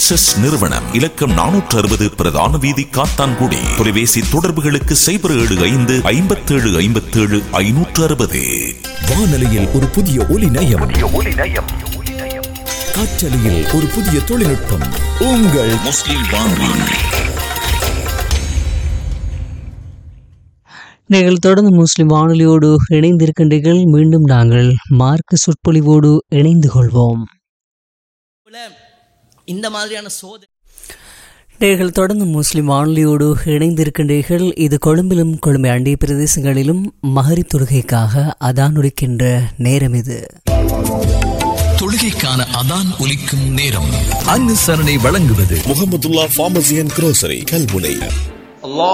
nexus நிறுவனம் இலக்கம் நானூற்று அறுபது பிரதான வீதி காத்தான்குடி தொலைபேசி தொடர்புகளுக்கு சைபர் ஏழு ஐந்து ஐம்பத்தேழு ஐம்பத்தேழு ஐநூற்று அறுபது வானொலியில் ஒரு புதிய ஒலி நயம் காற்றலையில் ஒரு புதிய தொழில்நுட்பம் உங்கள் முஸ்லிம் வானொலி நீங்கள் தொடர்ந்து முஸ்லிம் வானொலியோடு இணைந்திருக்கின்றீர்கள் மீண்டும் நாங்கள் மார்க்க சொற்பொழிவோடு இணைந்து கொள்வோம் போல இந்த மாதிரியான சோதனை நீங்கள் தொடர்ந்து முஸ்லிம் வானொலியோடு இணைந்திருக்கின்றீர்கள் இது கொழும்பிலும் கொழும்பை அண்டிய பிரதேசங்களிலும் மகரி தொழுகைக்காக அதான் உடிக்கின்ற நேரம் இது தொழுகைக்கான அதான் ஒலிக்கும் நேரம் அனுசரணை வழங்குவது Mohammadullah pharmacy and grocery Kalmunai الله